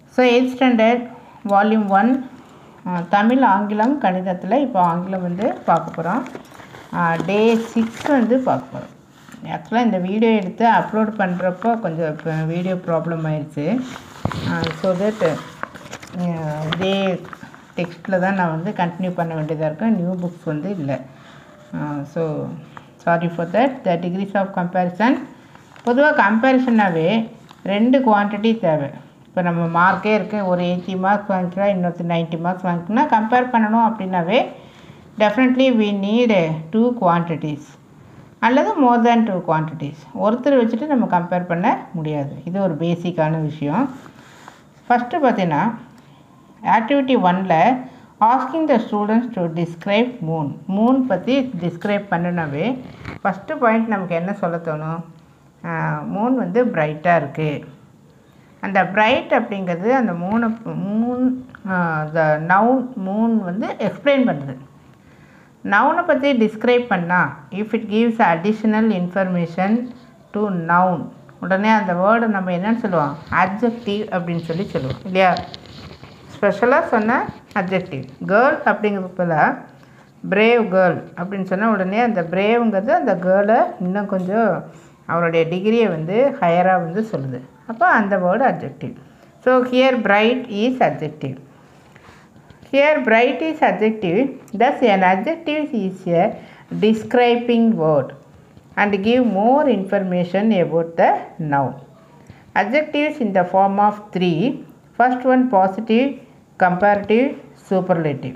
So eight standard volume one Tamil ஆங்கிலம் கணிதத்தில் இப்போ ஆங்கிலம் வந்து பார்க்க போகிறோம் டே சிக்ஸ் வந்து பார்க்க போகிறோம் ஆக்சுவலாக இந்த வீடியோ எடுத்து அப்லோட் பண்ணுறப்போ கொஞ்சம் இப்போ வீடியோ ப்ராப்ளம் ஆயிடுச்சு ஸோ தட் இதே டெக்ஸ்ட்டில் தான் நான் வந்து கண்டினியூ பண்ண வேண்டியதாக இருக்கேன் நியூ புக்ஸ் வந்து இல்லை so sorry for that the degrees of comparison பொதுவாக கம்பேரிசனாகவே ரெண்டு குவான்டிட்டி தேவை இப்போ நம்ம மார்க்கே இருக்குது ஒரு எயிட்டி மார்க்ஸ் வாங்கிக்கிறா இன்னொருத்தர் நைன்ட்டி மார்க்ஸ் வாங்கிக்கணும்னா கம்பேர் பண்ணணும் அப்படின்னாவே definitely we need two quantities அல்லது மோர் தேன் டூ குவான்டிட்டிஸ் ஒருத்தர் வச்சுட்டு நம்ம கம்பேர் பண்ண முடியாது இது ஒரு பேசிக்கான விஷயம் ஃபஸ்ட்டு பார்த்தீங்கன்னா ஆக்டிவிட்டி ஒனில் asking the students to describe moon moon பற்றி டிஸ்கிரைப் பண்ணினாவே ஃபஸ்ட்டு பாயிண்ட் நமக்கு என்ன சொல்ல தோணும் மூன் வந்து பிரைட்டாக இருக்குது அந்த பிரைட் அப்படிங்கிறது அந்த மூணு மூன் த நவுன் மூன் வந்து எக்ஸ்பிளைன் பண்ணுது நவுனை பற்றி டிஸ்கிரைப் பண்ணால் if it gives additional information to noun உடனே அந்த வேர்டை நம்ம என்னன்னு சொல்லுவோம் அப்ஜெக்டிவ் அப்படின்னு சொல்லி சொல்லுவோம் இல்லையா ஸ்பெஷலாக சொன்ன அப்ஜெக்டிவ் கேர்ள் அப்படிங்கிறது போல் பிரேவ் கேர்ள் அப்படின்னு சொன்னால் உடனே அந்த பிரேவுங்கிறது அந்த கேர்ளை இன்னும் கொஞ்சம் அவருடைய டிகிரியை வந்து ஹையராக வந்து சொல்லுது அப்போ அந்த word adjective so here bright is adjective here bright is adjective thus an adjective is a describing word and give more information about the noun. Adjectives in the form of three. First one positive, comparative, superlative.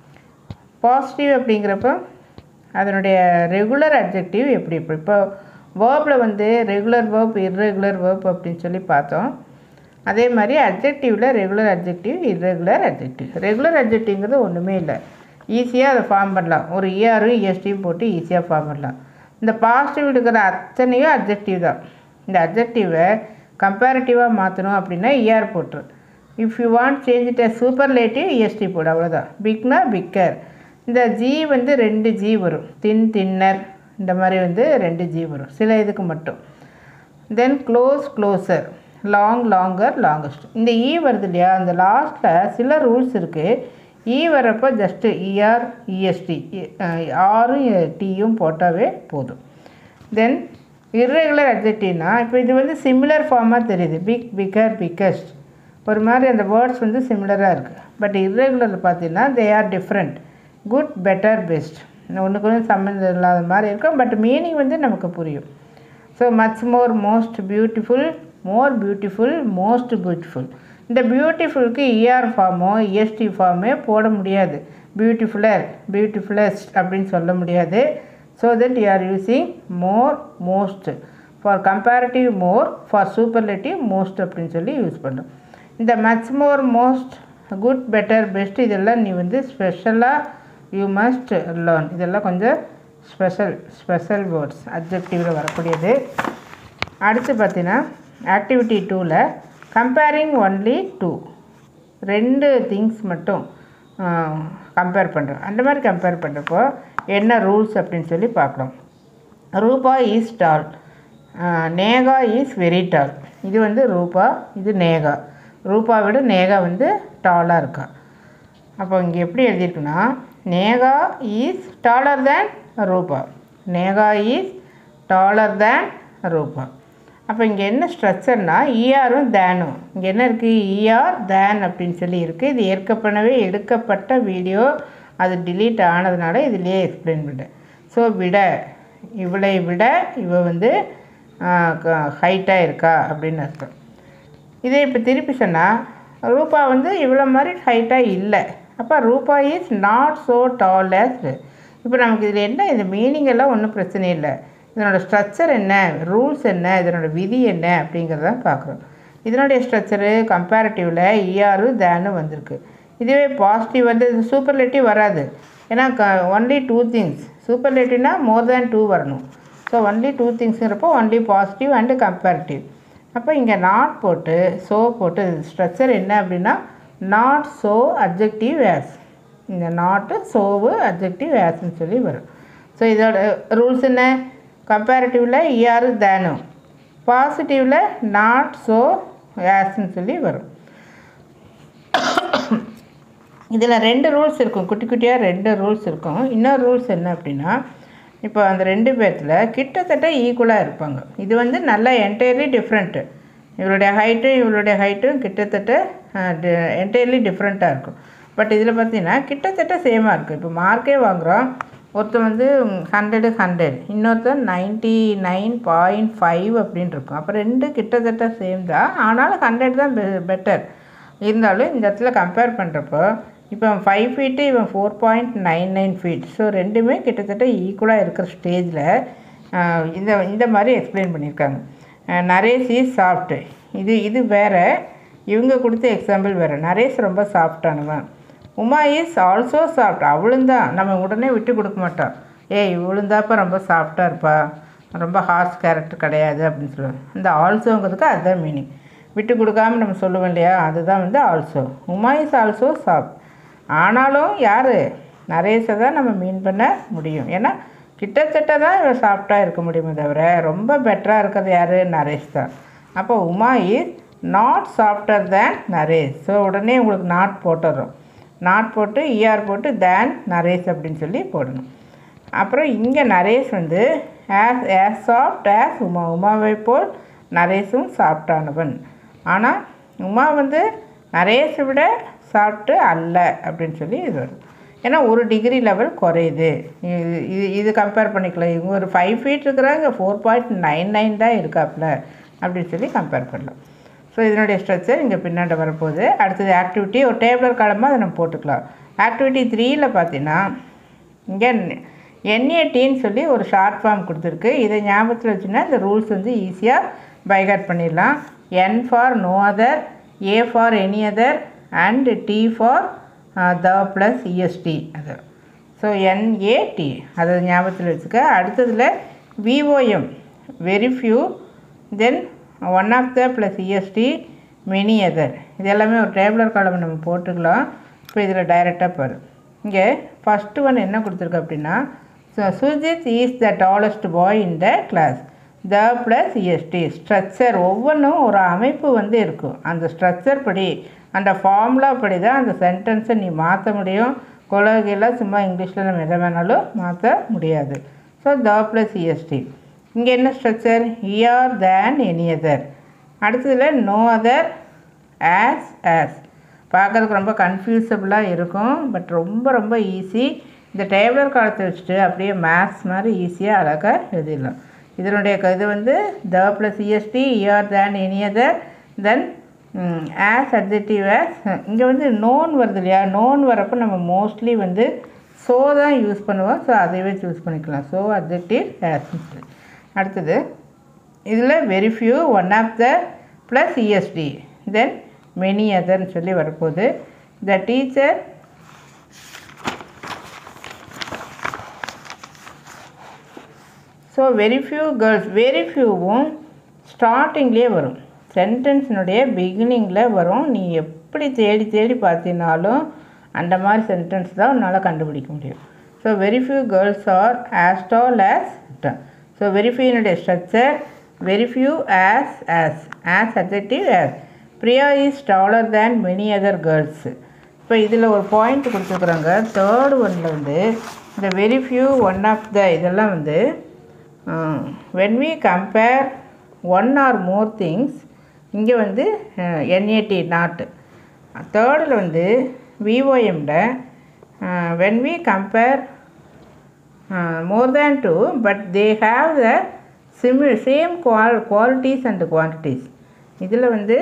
Positive அப்படிங்கிறப்ப அதனுடைய regular objective எப்படி இப்போ இப்போ waybill வந்து regular verb irregular verb அப்படின்னு சொல்லி பார்த்தோம் அதே மாதிரி அப்ஜெக்டிவில் regular adjective irregular adjective regular அப்ஜெக்டிவ்ங்கிறது ஒன்றுமே இல்லை ஈஸியாக அதை ஃபார்ம் பண்ணலாம் ஒரு இஆரும் இஎஸ்டியும் போட்டு ஈஸியாக ஃபார்ம் பண்ணலாம் இந்த பாசிட்டிவ் இருக்கிற அத்தனையும் அப்ஜெக்டிவ் தான் இந்த அப்ஜெக்டிவை கம்பேரிட்டிவாக மாற்றணும் அப்படின்னா இஆர் போட்டுரு if you want change it superlative EST போடு அவ்வளோதான் பிக்னா பிக்கர் இந்த ஜி வந்து ரெண்டு ஜி வரும் தின் தின்னர் இந்த மாதிரி வந்து ரெண்டு ஜி வரும் சில இதுக்கு மட்டும் then close closer long longer longest இந்த இ வருது இல்லையா அந்த லாஸ்ட்டில் சில ரூல்ஸ் இருக்குது இ வரப்போ ஜஸ்ட்டு இஆர் இஎஸ்டி ஆரும் டியும் போட்டாவே போதும் தென் இர்ரெகுலர் அப்ஜெக்டிவ்னா இப்போ இது வந்து சிமிலர் ஃபார்மாக தெரியுது பிக் பிக்கர் பிக்கஸ்ட் ஒரு மாதிரி அந்த வேர்ட்ஸ் வந்து சிமிலராக இருக்குது பட் இர்ரெகுலர் பார்த்தீங்கன்னா they are different good better best ஒன்றுக்கு ஒன்று சம்மந்தம் இல்லாத மாதிரி இருக்கும் பட் மீனிங் வந்து நமக்கு புரியும் so much more most beautiful more beautiful most beautiful இந்த பியூட்டிஃபுல்க்கு இஆர் ஃபார்மோ இஎஸ்டி ஃபார்மே போட முடியாது பியூட்டிஃபுல்லர் பியூட்டிஃபுல்லஸ்ட் அப்படின்னு சொல்ல முடியாது so that you are using more most for comparative more for superlative most அப்படின்னு சொல்லி யூஸ் பண்ணுறோம் இந்த much more most good better best இதெல்லாம் நீ வந்து ஸ்பெஷலாக யூ மஸ்ட் லேர்ன் இதெல்லாம் கொஞ்சம் ஸ்பெஷல் ஸ்பெஷல் வேர்ட்ஸ் அப்ஜெக்டிவில் வரக்கூடியது அடுத்து பார்த்தீங்கன்னா ஆக்டிவிட்டி டூவில் கம்பேரிங் ஒன்லி டூ ரெண்டு திங்ஸ் மட்டும் கம்பேர் பண்ணுறோம் அந்த மாதிரி கம்பேர் பண்ணுறப்போ என்ன ரூல்ஸ் அப்படின்னு சொல்லி பார்க்கலாம் Rupa is tall Neha is very tall இது வந்து ரூபா இது நேகா ரூபா விட நேகா வந்து டாலாக இருக்கா அப்போ இங்கே எப்படி எழுதியிருக்குன்னா Neha is taller than Rupa Neha is taller than ரூபா அப்போ இங்கே என்ன ஸ்ட்ரக்சர்னா இஆரும் தேனும் இங்கே என்ன இருக்குது இஆர் தேன் அப்படின்னு சொல்லி இருக்குது இது ஏற்கனவே எடுக்கப்பட்ட வீடியோ அது டிலீட் ஆனதுனால இதுலேயே எக்ஸ்பிளைன் பண்ணுறேன் ஸோ விட இவளை விட இவ வந்து ஹைட்டாக இருக்கா அப்படின்னு அர்த்தம் இதே இப்போ திருப்பி சொன்னால் ரூபா வந்து இவ்வளோ மாதிரி ஹைட்டாக இல்லை அப்போ Rupa is not so tall as இப்போ நமக்கு இதில் என்ன இந்த மீனிங் எல்லாம் ஒன்றும் பிரச்சனை இல்லை இதனோட ஸ்ட்ரக்சர் என்ன ரூல்ஸ் என்ன இதனோட விதி என்ன அப்படிங்கிறத பார்க்குறோம் இதனுடைய ஸ்ட்ரக்சரு கம்பேரிட்டிவில் இஆரு தேனு வந்திருக்கு இதுவே பாசிட்டிவ் வந்து சூப்பர்லேட்டிவ் வராது ஏன்னா க ஒன்லி டூ திங்ஸ் சூப்பர்லேட்டிவ்னா மோர் தேன் டூ வரணும் ஸோ ஒன்லி டூ திங்ஸுங்கிறப்போ ஒன்லி பாசிட்டிவ் அண்டு கம்பேரிட்டிவ் அப்போ இங்கே நாட் போட்டு ஸோ போட்டு ஸ்ட்ரக்சர் என்ன அப்படின்னா நாட் ஸோ அப்ஜெக்டிவ் வேஸ் இந்த நாட்டு சோவு அப்ஜெக்டிவ் வேஸ்ன்னு சொல்லி வரும் ஸோ இதோட ரூல்ஸ் என்ன கம்பேரிட்டிவில் இஆர் தேனும் பாசிட்டிவில் நாட் ஸோ வேஸ்ன்னு சொல்லி வரும் இதில் ரெண்டு ரூல்ஸ் இருக்கும் குட்டி குட்டியாக ரெண்டு ரூல்ஸ் இருக்கும் இன்னொரு ரூல்ஸ் என்ன அப்படின்னா இப்போ அந்த ரெண்டு பேர்த்தில் கிட்டத்தட்ட ஈக்குவலாக இருப்பாங்க இது வந்து நல்லா என்டையர்லி டிஃப்ரெண்ட்டு இவளுடைய ஹைட்டும் இவளுடைய ஹைட்டும் கிட்டத்தட்ட என்டையர்லி டிஃப்ரெண்ட்டாக இருக்கும் பட் இதில் பார்த்தீங்கன்னா கிட்டத்தட்ட சேமாக இருக்குது இப்போ மார்க்கே வாங்குகிறோம் ஒருத்தன் வந்து ஹண்ட்ரடு ஹண்ட்ரட் இன்னொருத்தன் நைன்ட்டி நைன் பாயிண்ட் ஃபைவ் அப்படின்னு இருக்கும் அப்போ ரெண்டு கிட்டத்தட்ட சேம் தான் ஆனாலும் ஹண்ட்ரட் தான் பெ பெட்டர் இருந்தாலும் இந்த இடத்துல கம்பேர் பண்ணுறப்போ இப்போ ஃபைவ் ஃபீட்டு இவன் four point nine nine feet so ரெண்டுமே கிட்டத்தட்ட ஈக்குவலாக இருக்கிற ஸ்டேஜில் இந்த இந்த மாதிரி எக்ஸ்பிளைன் பண்ணியிருக்காங்க நரேஸ் இஸ் சாஃப்ட்டு இது இது வேறு இவங்க கொடுத்த எக்ஸாம்பிள் வேறு நரேஷ் ரொம்ப சாஃப்டானவன் உமா இஸ் ஆல்சோ சாஃப்ட் அவளும் தான் நம்ம உடனே விட்டு கொடுக்க மாட்டோம் ஏய் இவளும் தான்ப்பா ரொம்ப சாஃப்டாக இருப்பா ரொம்ப ஹார்ஸ் கேரக்டர் கிடையாது அப்படின்னு சொல்லுவாங்க இந்த ஆல்சோங்கிறதுக்கு அதுதான் மீனிங் விட்டு கொடுக்காம நம்ம சொல்லுவோம் இல்லையா அதுதான் வந்து also Uma is also soft ஆனாலும் யார் நரேஷை தான் நம்ம மீன் பண்ண முடியும் ஏன்னா கிட்டத்தட்ட தான் இவன் சாஃப்டாக இருக்க முடியுமே தவிர ரொம்ப பெட்டராக இருக்கிறது யார் நரேஷ் தான் அப்போ Uma is not softer than Naresh so உடனே உங்களுக்கு நாட் போட்டுடுறோம் நாட் போட்டு இஆர் போட்டு தேன் நரேஷ் அப்படின்னு சொல்லி போடணும் அப்புறம் இங்கே நரேஷ் வந்து as as soft as Uma உமாவை போல் நரேஷும் சாஃப்டானவன் ஆனால் உமா வந்து நரேஷை விட சாப்பிட்டு அல்ல அப்படின்னு சொல்லி இது வருது ஏன்னா ஒரு டிகிரி லெவல் குறையுது இது இது இது கம்பேர் பண்ணிக்கலாம் இவங்க ஒரு ஃபைவ் ஃபீட் இருக்கிறாங்க ஃபோர் பாயிண்ட் நைன் நைன் தான் இருக்காப்புல அப்படின்னு சொல்லி கம்பேர் பண்ணலாம் ஸோ இதனுடைய ஸ்ட்ரக்சர் இங்கே பின்னாடி வரப்போகுது அடுத்தது ஆக்டிவிட்டி ஒரு டேபிளர் காலமாக அதை நம்ம போட்டுக்கலாம் ஆக்டிவிட்டி த்ரீயில் பார்த்தீங்கன்னா இங்கே என்ஏடின்னு சொல்லி ஒரு ஷார்ட் ஃபார்ம் கொடுத்துருக்கு இதை ஞாபகத்தில் வச்சுன்னா இந்த ரூல்ஸ் வந்து ஈஸியாக பைகாட் பண்ணிடலாம் N for no other A for any other and T for the plus EST அது ஸோ என்ஏடி அதை ஞாபகத்தில் வச்சுக்க அடுத்ததில் VOM very few then one of the plus EST many other இது எல்லாமே ஒரு டேபிளர் காலம் நம்ம போட்டுக்கலாம் இப்போ இதில் டைரெக்டாக பாரு இங்கே ஃபஸ்ட்டு ஒன் என்ன கொடுத்துருக்கு அப்படின்னா so Sujith is the tallest boy in the class the plus EST structure ஒவ்வொன்றும் ஒரு அமைப்பு வந்து இருக்கும் அந்த ஸ்ட்ரக்சர் படி அந்த ஃபார்முலா படி தான் அந்த சென்டென்ஸை நீ மாற்ற முடியும் கொலகையில் சும்மா இங்கிலீஷில் நம்ம எதை வேணாலும் மாற்ற முடியாது ஸோ த ப்ளஸ் இஎஸ்டி இங்கே என்ன structure ER than any other அடுத்ததில் நோ அதர் ஆஸ் ஆஸ் பார்க்குறதுக்கு ரொம்ப கன்ஃபியூசபிளாக இருக்கும் பட் ரொம்ப ரொம்ப ஈஸி இந்த டேபிளர் காலத்தை வச்சுட்டு அப்படியே மேத்ஸ் மாதிரி ஈஸியாக அழகாக எழுதிடலாம் இதனுடைய க- இது வந்து the plus EST ER than any other then as adjective as இங்கே வந்து நோன் வருது இல்லையா நோன் வரப்போ நம்ம மோஸ்ட்லி வந்து ஸோ தான் யூஸ் பண்ணுவோம் ஸோ அதையவே சூஸ் பண்ணிக்கலாம் ஸோ அட்ஜெக்டிவ் ஆஸ்ன்னு சொல்லி அடுத்தது இதில் very few one of the plus EST then many அதர்னு சொல்லி வரப்போகுது the teacher so very few girls very ஃபியூவும் ஸ்டார்டிங்லேயே வரும் சென்டென்ஸினுடைய பிகினிங்கில் வரும் நீ எப்படி தேடி தேடி பார்த்தினாலும் அந்த மாதிரி சென்டென்ஸ் தான் உன்னால் கண்டுபிடிக்க முடியும் so very few girls are as tall as so very ஃபியூனுடைய structure very few as as as adjective as Priya is taller than many other girls இப்போ இதில் ஒரு பாயிண்ட் கொடுத்துருக்குறாங்க தேர்ட் ஒன்னில் வந்து இந்த very few one of the இதெல்லாம் வந்து when we compare one or more things இங்கே வந்து என்ஏடி நாட்டு தேர்டில் வந்து விஓஎம்ல when we compare more than two but they have the SIMI same குவால் குவாலிட்டிஸ் அண்ட் குவான்டிட்டிஸ் இதில் வந்து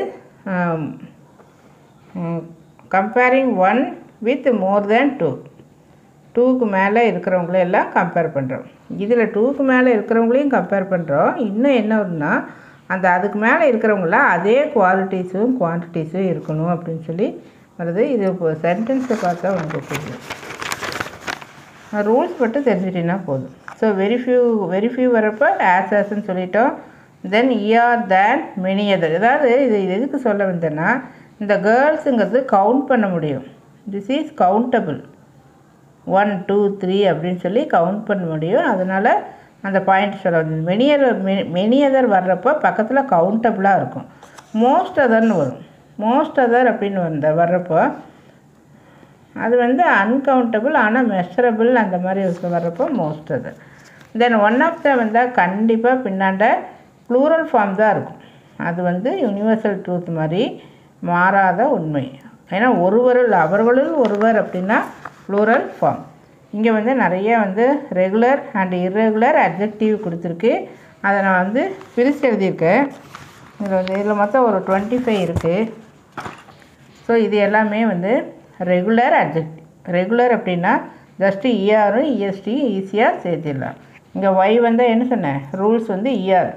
comparing one with more than two டூக்கு மேலே இருக்கிறவங்கள எல்லாம் கம்பேர் பண்ணுறோம் இதில் டூக்கு மேலே இருக்கிறவங்களையும் கம்பேர் பண்ணுறோம் இன்னும் என்ன ஒன்றுனா அந்த அதுக்கு மேலே இருக்கிறவங்கள அதே குவாலிட்டிஸும் குவான்டிட்டிஸும் இருக்கணும் அப்படின்னு சொல்லி வருது இது இப்போ சென்டென்ஸை பார்த்தா உனக்கு புரியும் ரூல்ஸ் மட்டும் தெரிஞ்சிட்டிங்கன்னா போதும் so very few very few வரப்போ ஆஸ் ஆஸ்ன்னு சொல்லிட்டோம் then ER than many other அதாவது இது இது எதுக்கு சொல்ல வந்தேன்னா இந்த கேர்ள்ஸுங்கிறது கவுண்ட் பண்ண முடியும் this is countable one two three அப்படின்னு சொல்லி கவுண்ட் பண்ண முடியும் அதனால் அந்த பாயிண்ட் சொல்ல வந்தது மெனியர் மெனி அதர் வர்றப்போ பக்கத்தில் கவுண்டபுளாக இருக்கும் மோஸ்ட் அதர்னு வரும் மோஸ்ட் அதர் அப்படின்னு வந்த வர்றப்போ அது வந்து அன்கவுண்டபிள் ஆனால் மெஷரபிள் அந்த மாதிரி வர்றப்போ மோஸ்ட் அது தென் ஒன் ஆஃப் த வந்தால் கண்டிப்பாக பின்னாண்ட ப்ளூரல் ஃபார்ம் தான் இருக்கும் அது வந்து யுனிவர்சல் ட்ரூத் மாதிரி மாறாத உண்மை ஏன்னா ஒருவருள் அவர்களுள் ஒருவர் அப்படின்னா ப்ளூரல் ஃபார்ம் இங்கே வந்து நிறைய வந்து ரெகுலர் அண்ட் இர்ரெகுலர் அட்ஜெக்டிவ் கொடுத்துருக்கு அதை நான் வந்து பிரித்து எழுதியிருக்கேன் இதில் வந்து இதில் மொத்தம் ஒரு டுவெண்ட்டி ஃபைவ் இருக்குது ஸோ இது எல்லாமே வந்து ரெகுலர் அட்ஜெக்டிவ் ரெகுலர் அப்படின்னா ஜஸ்ட்டு இஆரும் இஎஸ்டி ஈஸியாக சேர்த்திடலாம் இங்கே ஒய் வந்தால் என்ன சொன்னேன் ரூல்ஸ் வந்து ER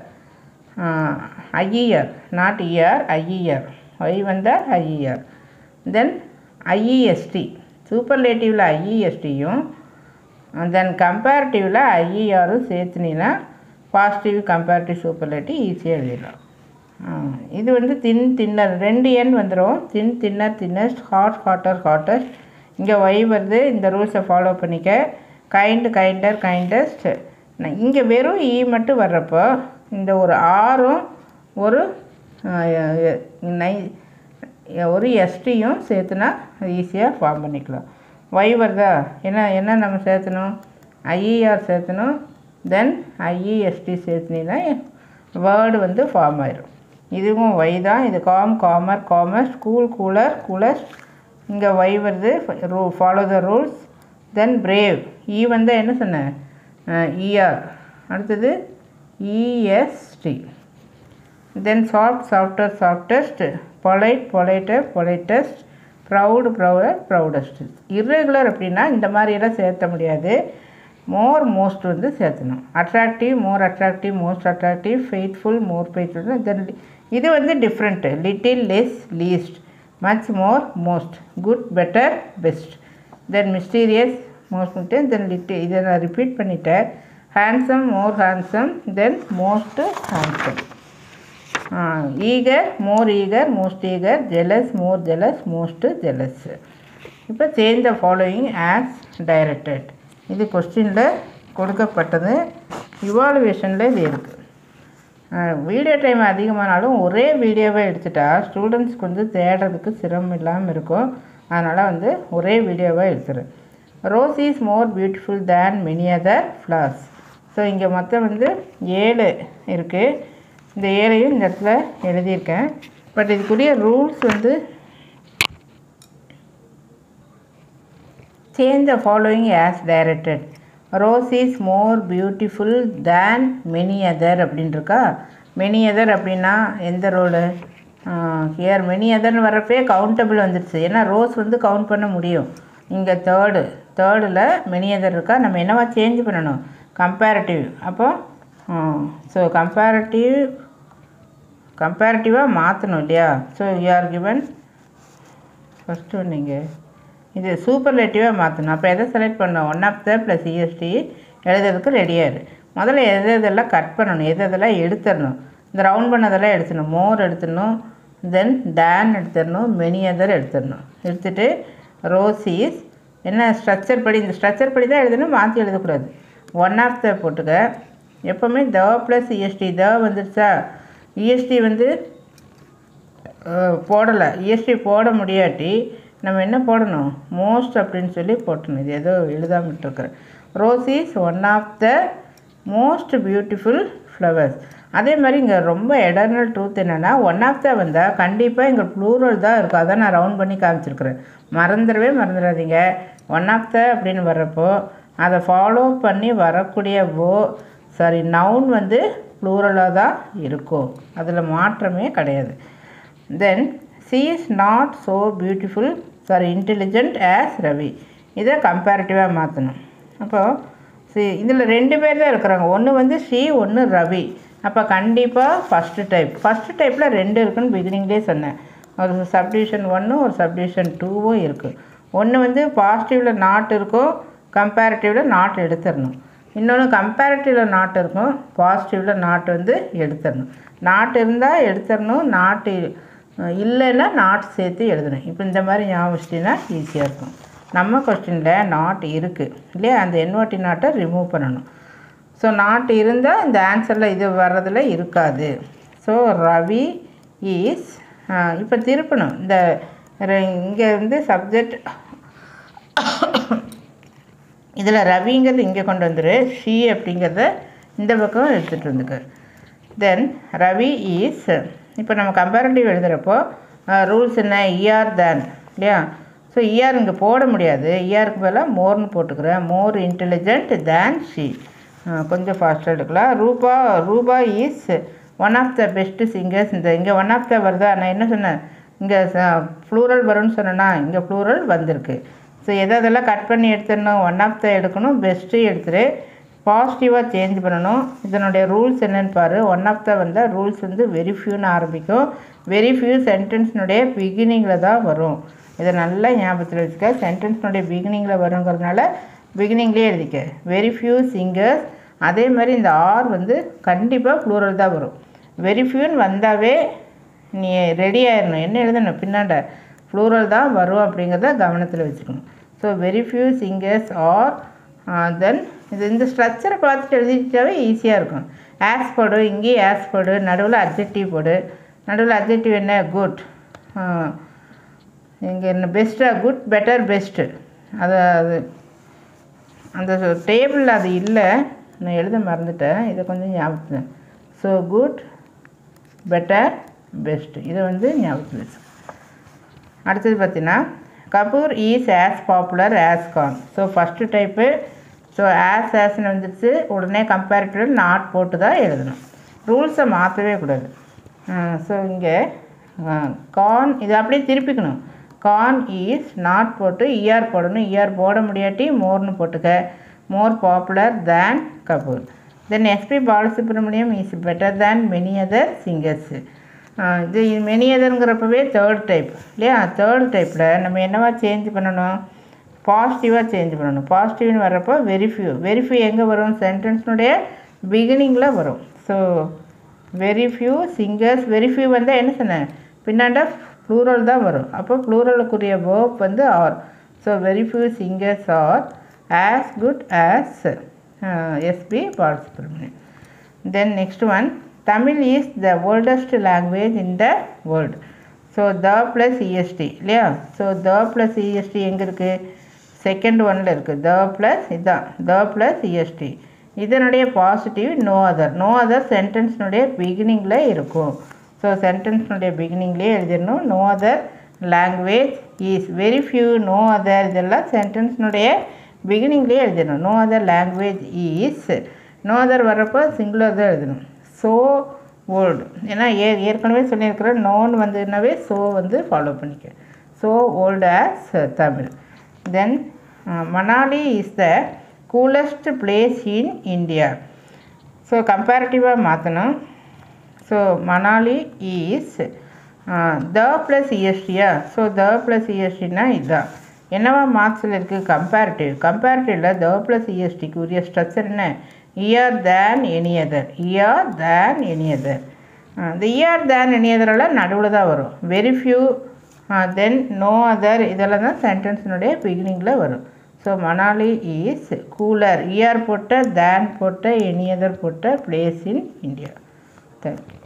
IER not ER IER Y வந்தால் ஐஇஆர் தென் ஐஇஎஸ்டி சூப்பர்லேட்டிவில் ஐஇஎஸ்டியும் தென் கம்பேரிட்டிவில் ஐஇஆரும் சேர்த்துனீங்கன்னா பாசிட்டிவ் கம்பேரிட்டிவ் சூப்பர்லேட்டிவ் ஈஸியாக எழுதிடலாம் இது வந்து தின் தின்னர் ரெண்டு எண் வந்துடும் thin thinner thinnest hot hotter hottest இங்கே ஒய் வருது இந்த ரூல்ஸை ஃபாலோ பண்ணிக்க கைண்டு கைண்டர் கைண்டஸ்ட் இங்கே வெறும் இ மட்டும் வர்றப்போ இந்த ஒரு ஆறும் ஒரு நை ஒரு எஸ்டியும் சேர்த்துனா ஈஸியாக ஃபார்ம் பண்ணிக்கலாம் ஒய் வருதா என்ன என்ன நம்ம சேர்த்தணும் ஐஇஆர் சேர்த்தணும் தென் ஐஇஎஸ்டி சேர்த்துனீங்கன்னா வேர்டு வந்து ஃபார்ம் ஆயிரும் இதுவும் ஒய் தான் இது காம் காமர் காமர்ஸ் கூல் கூலர் கூலஸ்ட் இங்கே ஒய் வருது ரூ follow the rules then brave E வந்து என்ன சொன்னேன் இஆர் அடுத்தது EST then soft softer softest polite politer politest proud prouder proudest irregular அப்படின்னா இந்த மாதிரியெல்லாம் சேர்த்த முடியாது மோர் மோஸ்ட் வந்து சேர்த்தணும் attractive more attractive most attractive faithful more faithful then இது வந்து different little less least much more most good better best then mysterious most then லிட்டி இதை நான் ரிப்பீட் பண்ணிட்டேன் handsome more handsome then most handsome eager more eager most eager jealous more jealous most jealous இப்போ change the following as directed இது கொஸ்டினில் கொடுக்கப்பட்டது இவாலுவேஷனில் இது இருக்குது video time அதிகமானாலும் ஒரே வீடியோவை எடுத்துட்டா ஸ்டூடெண்ட்ஸ்க்கு வந்து தேடுறதுக்கு சிரமம் இல்லாமல் இருக்கும் அதனால் வந்து ஒரே வீடியோவாக எடுத்துரு rose is more beautiful than many other flowers so இங்கே மொத்தம் வந்து ஏழு இருக்குது இந்த ஏழையும் இந்த இடத்துல எழுதியிருக்கேன் பட் இதுக்குரிய ரூல்ஸ் வந்து change the following as directed rose is more beautiful than many other அப்படின்ட்டுருக்கா மெனி அதர் அப்படின்னா எந்த ரோலு ஹியர் மெனி அதர்னு வரப்பே கவுண்டபிள் வந்துடுச்சு ஏன்னா ரோஸ் வந்து கவுண்ட் பண்ண முடியும் இங்கே தேர்டு தேர்டில் மெனி அதர் இருக்கா நம்ம என்னவா சேஞ்ச் பண்ணணும் கம்பேரிட்டிவ் அப்போ ஸோ கம்பேரிட்டிவ் கம்பேரிட்டிவாக மாற்றணும் இல்லையா so you are given first ஒன்று நீங்கள் இது சூப்பர்லேட்டிவாக மாற்றணும் அப்போ எதை செலக்ட் பண்ணணும் one of the plus EST எழுதுறதுக்கு ரெடியாயிரு முதல்ல எது எதெல்லாம் கட் பண்ணணும் எது எதெல்லாம் எடுத்துடணும் இந்த ரவுண்ட் பண்ணதெல்லாம் எடுத்துடணும் மோர் எடுத்துடணும் தென் டேன் எடுத்துடணும் மெனி அதர் எடுத்துடணும் எடுத்துகிட்டு ரோசீஸ் என்ன ஸ்ட்ரக்சர் படி இந்த ஸ்ட்ரக்சர் படி தான் எழுதணும் மாற்றி எழுதக்கூடாது ஒன் ஆஃப் த போட்டுக்க எப்போவுமே த ப்ளஸ் இஎஸ்டி த வந்துருச்சா இஎஸ்டி வந்து போடலை இஎஸ்டி போட முடியாட்டி நம்ம என்ன போடணும் மோஸ்ட் அப்படின்னு சொல்லி போட்டணும் இது ஏதோ எழுதாமல் விட்டுருக்குறேன் rose is one of the most beautiful flowers அதே மாதிரி இங்கே ரொம்ப எடர்னல் ட்ரூத் என்னென்னா ஒன் ஆஃப் த வந்தால் கண்டிப்பாக இங்கே ப்ளூரல் தான் இருக்கும் அதான் நான் ரவுண்ட் பண்ணி காமிச்சிருக்கிறேன் மறந்துடவே மறந்துடாதீங்க ஒன் ஆஃப் த அப்படின்னு வர்றப்போ அதை ஃபாலோ பண்ணி வரக்கூடிய ஓ சாரி நவுன் வந்து ப்ளூரலாக தான் இருக்கும் அதில் மாற்றமே கிடையாது then she is not so beautiful sorry intelligent as Ravi இதை கம்பேரிட்டிவாக மாற்றணும் அப்போது சி இதில் ரெண்டு பேர் தான் இருக்கிறாங்க ஒன்று வந்து ஷீ ஒன்று ரவி அப்போ கண்டிப்பாக ஃபஸ்ட்டு டைப் ஃபஸ்ட்டு டைப்பில் ரெண்டு இருக்குன்னு பிகினிங்லேயே சொன்னேன் ஒரு சப்டிவிஷன் ஒன்றும் ஒரு சப்டிவிஷன் டூவும் இருக்குது ஒன்று வந்து பாசிட்டிவில் நாட் இருக்கும் கம்பேரிட்டிவில் நாட் எடுத்துடணும் இன்னொன்று கம்பேரிட்டிவில் நாட் இருக்கும் பாசிட்டிவில் நாட் வந்து எடுத்துடணும் நாட் இருந்தால் எடுத்துடணும் நாட்டு இல்லைன்னா நாட் சேர்த்து எழுதணும் இப்போ இந்த மாதிரி ஞாபகம் வச்சிட்டிங்கன்னா ஈஸியாக இருக்கும் நம்ம கொஸ்டினில் நாட் இருக்குது இல்லையா அந்த என்ஓடி நாட்டை ரிமூவ் பண்ணணும் ஸோ நாட் இருந்தால் இந்த ஆன்சரில் இது வர்றதில் இருக்காது ஸோ ரவி இஸ் இப்போ திருப்பணும் இந்த இங்கே வந்து சப்ஜெக்ட் இதில் ரவிங்கிறது இங்கே கொண்டு வந்துரு ஷி அப்படிங்கிறத இந்த பக்கம் எடுத்துகிட்டு வந்துக்க தென் ரவி இஸ் இப்போ நம்ம கம்பேரிட்டிவ் எழுதுகிறப்போ ரூல்ஸ் என்ன இஆர் தேன் இல்லையா ஸோ இஆர் இங்கே போட முடியாது இஆருக்கு பதிலாக மோர்னு போட்டுக்கிறேன் மோர் இன்டெலிஜென்ட் தேன் ஷி கொஞ்சம் ஃபாஸ்ட்டாக எடுக்கலாம் Rupa Rupa is one of the best singers இந்த இங்கே ஒன் ஆஃப் த வருதா நான் என்ன சொன்னேன் இங்கே ஃப்ளூரல் வரும்னு சொன்னேன்னா இங்கே ஃப்ளூரல் வந்திருக்கு ஸோ எதை அதெல்லாம் கட் பண்ணி எடுத்துடணும் ஒன் ஆஃப் த எடுக்கணும் பெஸ்ட்டு எடுத்துரு பாசிட்டிவாக சேஞ்ச் பண்ணணும் இதனுடைய ரூல்ஸ் என்னன்னு பாரு ஒன் ஆஃப் த வந்தால் ரூல்ஸ் வந்து வெரி ஃபியூன்னு ஆரம்பிக்கும் வெரி ஃபியூ சென்டென்ஸ்னுடைய பிகினிங்கில் தான் வரும் இதை நல்லா ஞாபகத்தில் வச்சுக்க சென்டென்ஸ்னுடைய பிகினிங்கில் வருங்கிறதுனால பிகினிங்லேயே எழுதிக்க வெரி ஃபியூ சிங்கர்ஸ் அதே மாதிரி இந்த ஆர் வந்து கண்டிப்பாக ப்ளூரல் தான் வரும் வெரி ஃபியூன்னு வந்தாவே நீ ரெடி ஆயிடணும் என்ன எழுதணும் பின்னாண்ட ப்ளூரல் தான் வரும் அப்படிங்கிறத கவனத்தில் வச்சுக்கணும் so very few singers are then இது இந்த ஸ்ட்ரக்சரை பார்த்துட்டு எழுதிட்டாவே ஈஸியாக இருக்கும் ஆஸ் போடு இங்கேயும் ஆஸ் போடு நடுவில் அப்ஜெக்டிவ் போடு நடுவில் அப்ஜெக்டிவ் என்ன குட் இங்கே என்ன பெஸ்ட்டாக குட் பெட்டர் பெஸ்ட்டு அது அது அந்த டேபிளில் அது இல்லை நான் எழுத மறந்துட்டேன் இதை கொஞ்சம் ஞாபகத்தில் ஸோ குட் பெட்டர் பெஸ்ட்டு இதை வந்து ஞாபகத்தில் வச்சு அடுத்தது பார்த்தீங்கன்னா Kapoor is as popular as Khan so first type so as ஆஸ்ன்னு வந்துடுச்சு உடனே கம்பேரிட்டிவ் நாட் போட்டு தான் எழுதணும் ரூல்ஸை மாற்றவே கூடாது ஸோ இங்கே கான் இதை அப்படியே திருப்பிக்கணும் கான் இஸ் நாட் போட்டு இஆர் போடணும் இஆர் போட முடியாட்டி மோர்னு போட்டுக்க more popular than Kapoor then SP Balasubramaniam is better than many other singers இது மெனி அதருங்கிறப்பவே தேர்ட் டைப் இல்லையா தேர்ட் டைப்பில் நம்ம என்னவா சேஞ்ச் பண்ணணும் பாசிட்டிவாக சேஞ்ச் பண்ணணும் பாசிட்டிவ்னு வர்றப்போ வெரிஃபியூ வெரிஃபியூ எங்கே வரும் சென்டென்ஸ்னுடைய பிகினிங்கில் வரும் so very few singers very few வந்தால் என்ன சொன்னேன் பின்னாண்ட ப்ளூரல் தான் வரும் அப்போ ப்ளூரலுக்குரிய வேர்ப் வந்து are so very few singers are as good as SP Balasubramaniam then next one Tamil is the oldest language in the world so the plus EST இல்லையா ஸோ த ப்ளஸ் இஎஸ்டி எங்கே இருக்குது செகண்ட் ஒனில் இருக்குது த ப்ளஸ் இதுதான் the plus EST இதனுடைய positive no other no other சென்டென்ஸ்னுடைய பிகினிங்கில் இருக்கும் so சென்டென்ஸ்னுடைய பிகினிங்லேயே எழுதிடணும் no other language is very few no other இதெல்லாம் சென்டென்ஸ்னுடைய பிகினிங்லேயே எழுதிடணும் no other language is no other வர்றப்போ சிங்குலர் தான் எழுதணும் ஸோ ஓல்டு ஏன்னா ஏ ஏற்கனவே சொல்லியிருக்கிறேன் நோன் வந்துனாவே ஸோ வந்து ஃபாலோ பண்ணிக்க so old as Tamil then Manali is the coolest place in India so கம்பேரிட்டிவாக மாற்றணும் so Manali is the plus இஎஸ்டியா ஸோ த ப்ளஸ் இஎஸ்டினா இதுதான் என்னவா மார்க்ஸில் இருக்குது கம்பேரிட்டிவ் கம்பேரிட்டிவில் த ப்ளஸ் இஎஸ்டிக்கு உரிய ஸ்ட்ரக்சர் என்ன er than any other er than any other இந்த இயர் தேன் எனி அதரெல்லாம் நடுவில் தான் வரும் very few then no other இதெல்லாம் தான் சென்டென்ஸினுடைய பிகினிங்கில் வரும் so Manali is cooler er போட்ட தேன் போட்ட எனி அதர் போட்ட பிளேஸ் இன் இந்தியா தேங்க்யூ